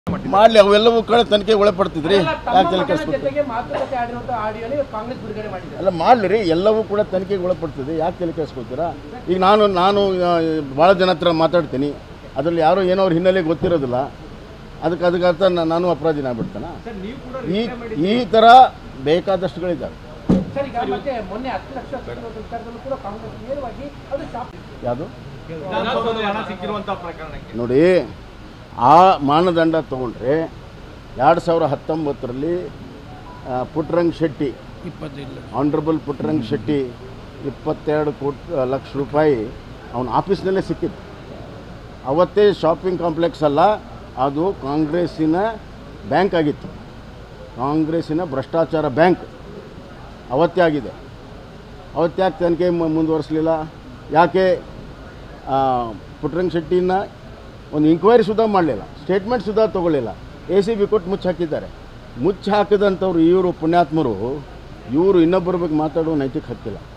ಮಾಡಲಿ ಅವೆಲ್ಲವೂ ಕೂಡ ತನಿಖೆಗೆ ಒಳಪಡ್ತಿದ್ರಿ ಅಲ್ಲ, ತಮ್ಮ ಯಾಕೆ ತಲೆ ಮಗನ ಕೆಡಿಸ್ಕೊಳ್ತೀರಿ ಜೊತೆಗೆ ಮಾತುಕತೆ ಆಡಿರುವಂತ ಆಡಿಯೋನೇ ಕಾಂಗ್ರೆಸ್ ಬಿಡುಗಡೆ ಮಾಡಿದೆ ಎಲ್ಲ ಮಾಡಲಿ ರೀ ಎಲ್ಲವೂ ಕೂಡ ತನಿಖೆಗೆ ಒಳಪಡ್ತಿದೆ ಯಾಕೆ ತಲೆ ಕೆಡಿಸ್ಕೊಳ್ತೀರಾ ಈಗ ನಾನು ನಾನು ಭಾಳ ಜನ ಹತ್ರ ಮಾತಾಡ್ತೀನಿ ಅದರಲ್ಲಿ ಯಾರೋ ಏನೋ ಅವ್ರ ಹಿನ್ನೆಲೆ ಗೊತ್ತಿರೋದಿಲ್ಲ ಅದಕ್ಕೆ ಅದಕ್ಕೆ ಅರ್ಥ ನಾ- ನಾನು ಅಪರಾಧಿನ ಆಗ್ಬಿಡ್ತಾನ ಈ ಈ ಥರ ಬೇಕಾದಷ್ಟುಗಳಿದ್ದಾವೆ ಸರ್ ಈಗ ಮತ್ತೆ ಮೊನ್ನೆ ಹತ್ತು ಲಕ್ಷ ಸಿಕ್ಕಿರೋ ವಿಚಾರದಲ್ಲೂ ಕೂಡ ಕಾಂಗ್ರೆಸ್ ನೇರವಾಗಿ ಅದು ಶಾಪ್ ಯಾವುದು ವಿಧಾನಸೌಧದ ಹಣ ಸಿಕ್ಕಿರುವಂತ ಪ್ರಕರಣಕ್ಕೆ ನೋಡಿ ಆ ಮಾನದಂಡ ತೊಗೊಂಡ್ರೆ ಎರಡು ಸಾವಿರ ಹತ್ತೊಂಬತ್ತರಲ್ಲಿ ಆ, ಪುಟ್ಟರಂಗ್ ಶೆಟ್ಟಿ ಆನರಬಲ್ ಪುಟ್ಟರಂಗ್ ಶೆಟ್ಟಿ ಇಪ್ಪತ್ತೆರಡು ಕೋಟಿ ಲಕ್ಷ ರೂಪಾಯಿ ಅವನ ಆಫೀಸ್ನಲ್ಲೇ ಸಿಕ್ಕಿತ್ತು ಅವತ್ತೇ ಶಾಪಿಂಗ್ ಕಾಂಪ್ಲೆಕ್ಸ್ ಅಲ್ಲ ಅದು ಕಾಂಗ್ರೆಸ್ಸಿನ ಬ್ಯಾಂಕ್ ಆಗಿತ್ತು ಕಾಂಗ್ರೆಸ್ಸಿನ ಭ್ರಷ್ಟಾಚಾರ ಬ್ಯಾಂಕ್ ಅವತ್ತೇ ಆಗಿದೆ ಅವತ್ತ್ಯಾಕೆ ತನಿಖೆ ಮು- ಮುಂದುವರಿಸಲಿಲ್ಲ ಯಾಕೆ ಆ, ಪುಟ್ಟರಂಗ್ ಶೆಟ್ಟಿನ ಒಂದು ಇಂಕ್ವೈರಿ ಸುಧಾ ಮಾಡಲಿಲ್ಲ ಸ್ಟೇಟ್ಮೆಂಟ್ ಸುಧಾ ತೊಗೊಳ್ಳಿಲ್ಲ ಎ ಸಿ ಬಿ ಕೊಟ್ಟು ಮುಚ್ಚಿ ಹಾಕಿದ್ದಾರೆ ಮುಚ್ಚಿ ಹಾಕಿದಂಥವ್ರು ಇವರು ಪುಣ್ಯಾತ್ಮರು ಇವರು ಇನ್ನೊಬ್ಬರ ಬಗ್ಗೆ ಮಾತಾಡೋ ನೈತಿಕ ಹಕ್ಕಿಲ್ಲ